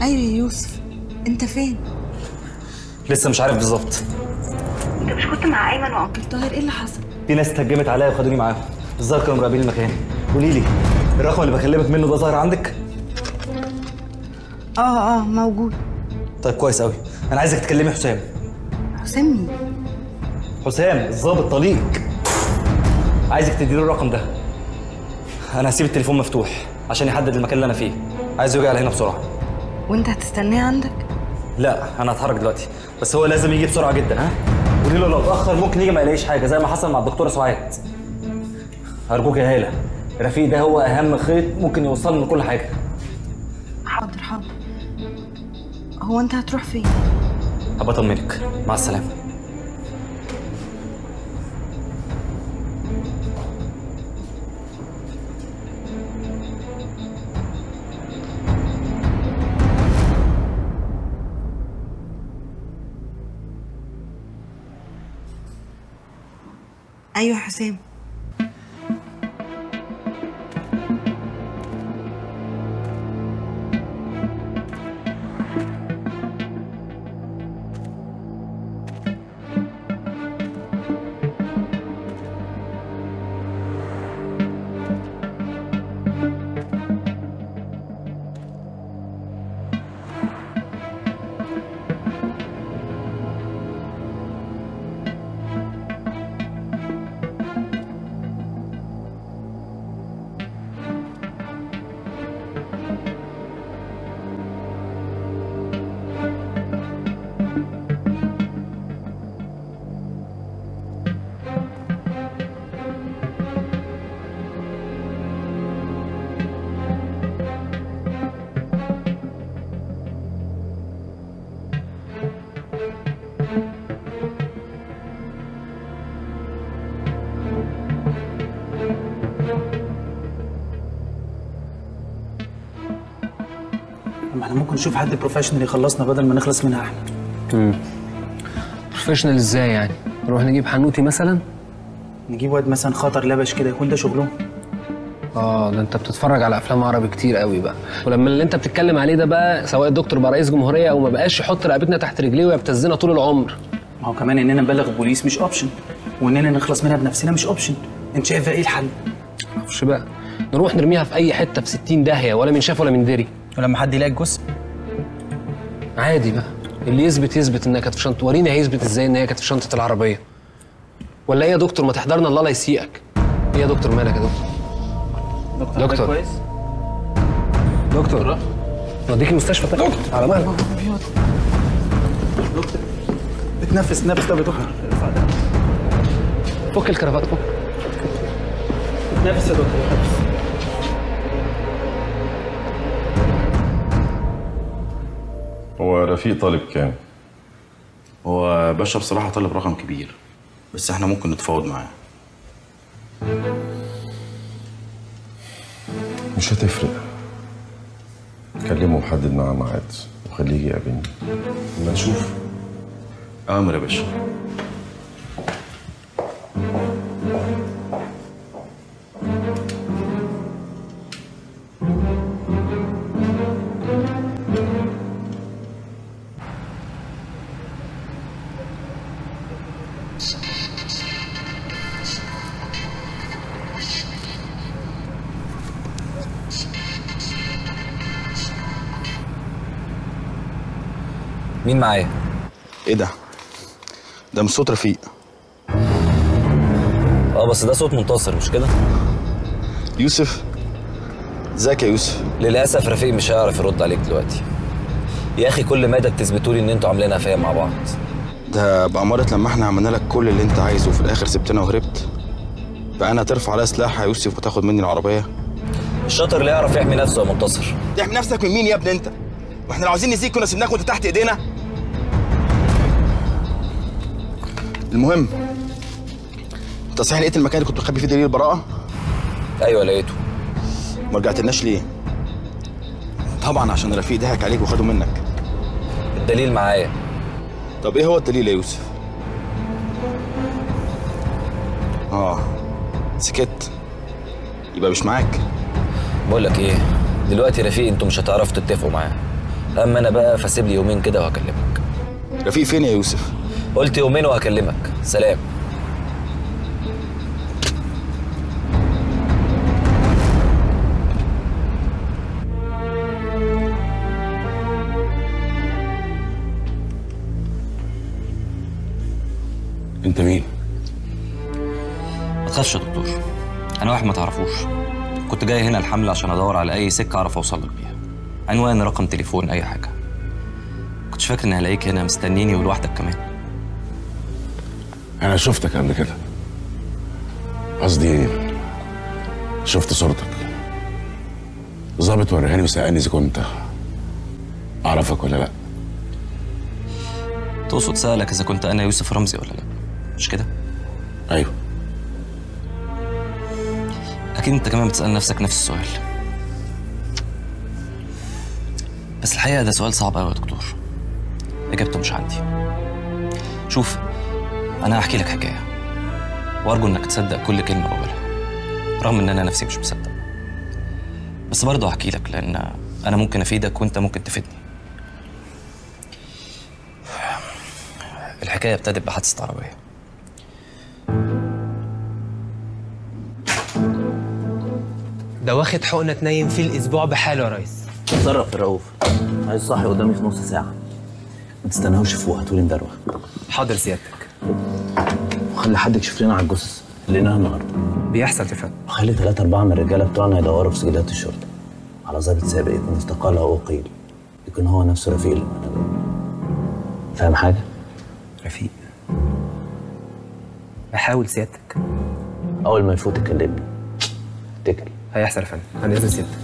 ايوه يا يوسف انت فين لسه مش عارف بالظبط انت مش كنت مع ايمن وانكل طاهر ايه اللي حصل في ناس اتهجمت عليا وخدوني معاهم الظاهر كانوا مراقبين المكان قولي لي الرقم اللي بكلمك منه ده ظاهر عندك اه اه موجود طيب كويس قوي انا عايزك تكلمي حسام حسام مين حسام الظابط طليق عايزك تديله الرقم ده انا هسيب التليفون مفتوح عشان يحدد المكان اللي انا فيه عايزه يجي على هنا بسرعه وانت هتستناه عندك لا انا هتحرك دلوقتي بس هو لازم يجي بسرعه جدا ها قولي له لو اتاخر ممكن يجي ما يلاقيش حاجه زي ما حصل مع الدكتوره سعاد ارجوك يا هاله رفيق ده هو اهم خيط ممكن يوصلنا لكل حاجه حاضر حاضر هو انت هتروح فين هبقى اطمنك مع السلامه ايوه حسام طب ما احنا ممكن نشوف حد بروفيشنال يخلصنا بدل ما نخلص منها احنا بروفيشنال ازاي يعني نروح نجيب حنوتي مثلا نجيب واد مثلا خطر لبش كده يكون ده شغلهم اه ده انت بتتفرج على افلام عربي كتير قوي بقى ولما اللي انت بتتكلم عليه ده بقى سواء الدكتور بقى رئيس جمهوريه او ما بقاش يحط رقبتنا تحت رجليه ويبتزنا طول العمر ما هو كمان اننا نبلغ البوليس مش اوبشن واننا نخلص منها بنفسنا مش اوبشن انت شايفه ايه الحل معرفش بقى نروح نرميها في اي حته في 60 داهيه ولا من شاف ولا من دري ولما حد يلاقي الجثه عادي بقى اللي يثبت يثبت انها كانت في شنطه ورينا هيثبت ازاي ان هي كانت في شنطه العربيه ولا ايه يا دكتور ما تحضرنا الله لا يسيئك ايه يا دكتور مالك يا دكتور دكتور دكتور. كويس دكتور نوديك المستشفى طيب على مهلك دكتور اتنفس اتنفس طب يا دكتور ارفع ده فك الكرافات فك اتنفس يا دكتور اتنفس هو رفيق طالب كام؟ هو باشا بصراحة طالب رقم كبير بس احنا ممكن نتفاوض معاه مش هتفرق كلمه وحدد معاه ميعاد وخليه يجي يقابلني لما نشوف أمر يا باشا مين معايا ايه ده؟ ده مش صوت رفيق اه بس ده صوت منتصر مش كده يوسف ازيك يا يوسف للاسف رفيق مش هيعرف يرد عليك دلوقتي يا اخي كل مدى بتثبتوا لي ان انتوا عاملينها فيا مع بعض ده بأمارة لما احنا عملنا لك كل اللي انت عايزه وفي الاخر سبتنا وهربت بقى انا ترفع عليا سلاح يا يوسف وتاخد مني العربية الشاطر اللي يعرف يحمي نفسه يا منتصر تحمي نفسك من مين يا ابني انت؟ واحنا لو عايزين نسيك كنا سيبناك وانت تحت ايدينا المهم انت صحيح لقيت المكان اللي كنت مخبي فيه دليل البراءة؟ ايوه لقيته ما رجعتلناش ليه؟ طبعا عشان رفيق ضحك عليك وخده منك الدليل معايا طب ايه هو الدليل يا يوسف؟ اه سكت يبقى مش معاك بقول لك ايه دلوقتي رفيق انتوا مش هتعرفوا تتفقوا معاه اما انا بقى فسيب لي يومين كده وهكلمك رفيق فين يا يوسف قلت يومين وهكلمك سلام انت مين؟ ما تخافش يا دكتور انا واحد ما تعرفوش كنت جاي هنا الحملة عشان ادور على اي سكة اعرف اوصل لك بيها عنوان رقم تليفون اي حاجة كنتش فاكر اني هلاقيك هنا مستنيني ولوحدك كمان انا شفتك قبل كده قصدي شفت صورتك ظابط وراني وسألني اذا كنت اعرفك ولا لا تقصد سألك اذا كنت انا يوسف رمزي ولا لا مش كده ايوه اكيد انت كمان بتسأل نفسك نفس السؤال بس الحقيقة ده سؤال صعب قوي يا دكتور اجابته مش عندي شوف انا هحكي لك حكاية وارجو انك تصدق كل كلمة بقولها رغم ان انا نفسي مش مصدق بس برضه هحكي لك لان انا ممكن افيدك وانت ممكن تفيدني الحكاية ابتدت بحادثة عربية ده واخد حقنه تنيم فيه الاسبوع بحاله يا ريس اتصرف يا رؤوف عايز صاحي قدامي في نص ساعة ما تستناهوش فوق هاتولي مدروخ حاضر سيادتك وخلي حد يكشف لنا على الجثث اللي لقيناها النهارده بيحصل يا فندم وخلي ثلاثة أربعة من الرجالة بتوعنا يدوروا في سجلات الشرطة على ضابط سابق يكون استقال أو أقيل يكون هو نفسه رفيق اللي معانا دول. فاهم حاجة؟ رفيق بحاول سيادتك أول ما يفوت كلمني اتكل هيحصل يا فندم هنزل سيادتك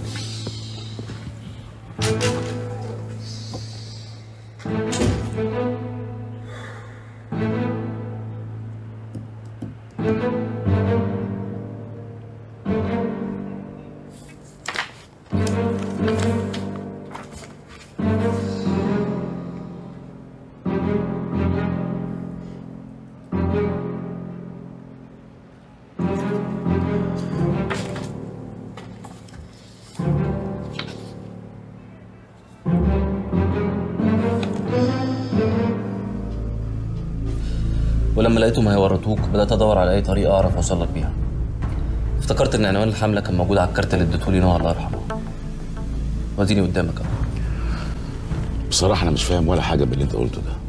ولما لقيتهم هيورطوك بدأت أدور على أي طريقة أعرف أوصل لك بيها افتكرت إن عنوان الحملة كان موجود على الكارت اللي اديتهولي نوع الله يرحمه واديني قدامك أهو بصراحة أنا مش فاهم ولا حاجة باللي أنت قلته ده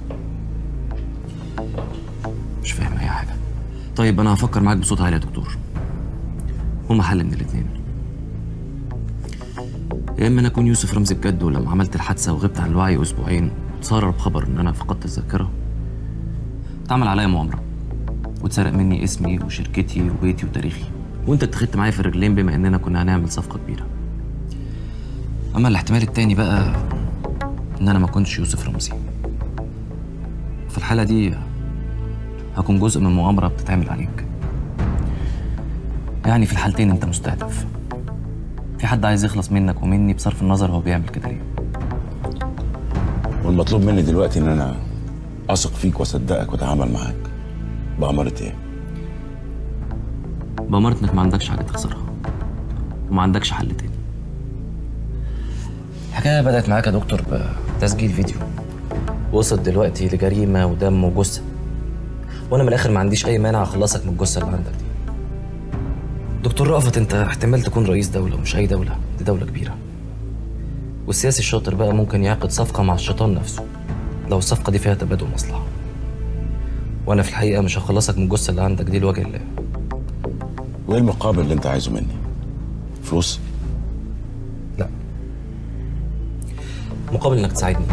مش فاهم أي حاجة طيب أنا هفكر معاك بصوت عالي يا دكتور هما حل من الاتنين يا إما أنا أكون يوسف رمزي بجد ولما عملت الحادثة وغبت عن الوعي أسبوعين تسرب خبر إن أنا فقدت الذاكرة اتعمل عليا مؤامرة واتسرق مني اسمي وشركتي وبيتي وتاريخي وانت اتخذت معايا في الرجلين بما اننا كنا هنعمل صفقة كبيرة اما الاحتمال التاني بقى ان انا ما كنتش يوسف رمزي في الحالة دي هكون جزء من مؤامرة بتتعمل عليك يعني في الحالتين انت مستهدف في حد عايز يخلص منك ومني بصرف النظر هو بيعمل كده ليه والمطلوب مني دلوقتي إن أنا أثق فيك وأصدقك وأتعامل معاك بأمارة إيه؟ بأمارة انك ما عندكش حاجة تخسرها وما عندكش حل تاني الحكاية بدأت معاك يا دكتور بتسجيل فيديو وصلت دلوقتي لجريمة ودم وجثة وأنا من الآخر ما عنديش أي مانع أخلصك من الجثة اللي عندك دي دكتور رأفت أنت احتمال تكون رئيس دولة ومش أي دولة دي دولة كبيرة والسياسي الشاطر بقى ممكن يعقد صفقة مع الشيطان نفسه لو الصفقة دي فيها تبادل مصلحة وأنا في الحقيقة مش هخلصك من الجثة اللي عندك دي لوجه الله وإيه المقابل اللي أنت عايزه مني؟ فلوس؟ لا مقابل انك تساعدني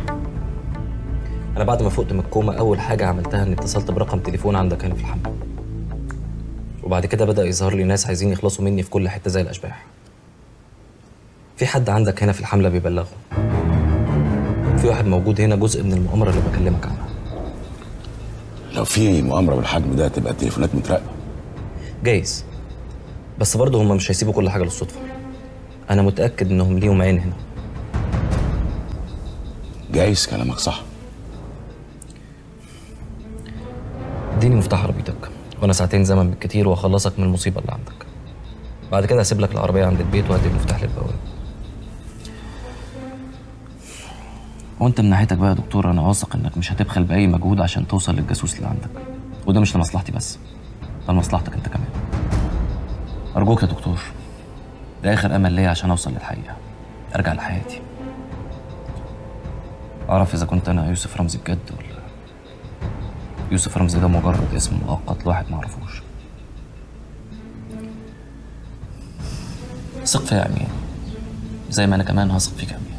انا بعد ما فقت من الكوما اول حاجه عملتها اني اتصلت برقم تليفون عندك هنا في الحمام وبعد كده بدا يظهر لي ناس عايزين يخلصوا مني في كل حته زي الاشباح في حد عندك هنا في الحمله بيبلغه في واحد موجود هنا جزء من المؤامره اللي بكلمك عنها لو في مؤامرة بالحجم ده تبقى التليفونات متراقبة جايز بس برضه هم مش هيسيبوا كل حاجه للصدفه انا متاكد انهم ليهم عين هنا جايز كلامك صح اديني مفتاح عربيتك وانا ساعتين زمن بالكتير واخلصك من المصيبه اللي عندك بعد كده هسيب لك العربيه عند البيت وهدي المفتاح للبواب وانت من ناحيتك بقى يا دكتور انا واثق انك مش هتبخل باي مجهود عشان توصل للجاسوس اللي عندك وده مش لمصلحتي بس ده لمصلحتك انت كمان ارجوك يا دكتور ده اخر امل ليا عشان اوصل للحقيقه ارجع لحياتي اعرف اذا كنت انا يوسف رمزي بجد ولا يوسف رمزي ده مجرد اسم مؤقت لواحد معرفوش ثق فيا يا امين زي ما انا كمان هثق فيك يا امين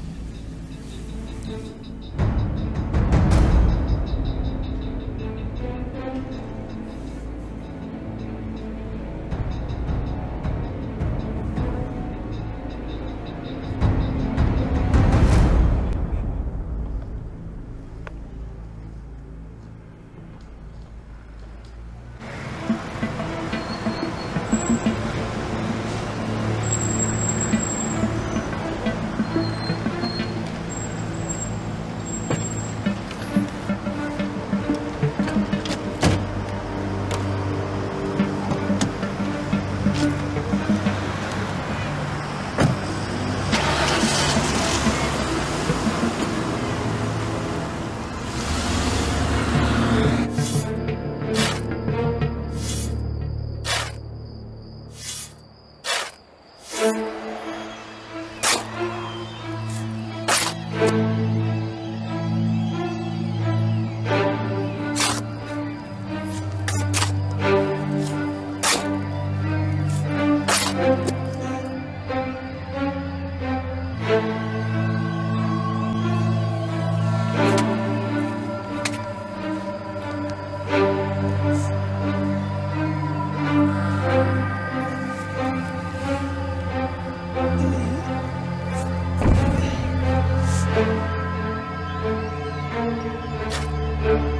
thank you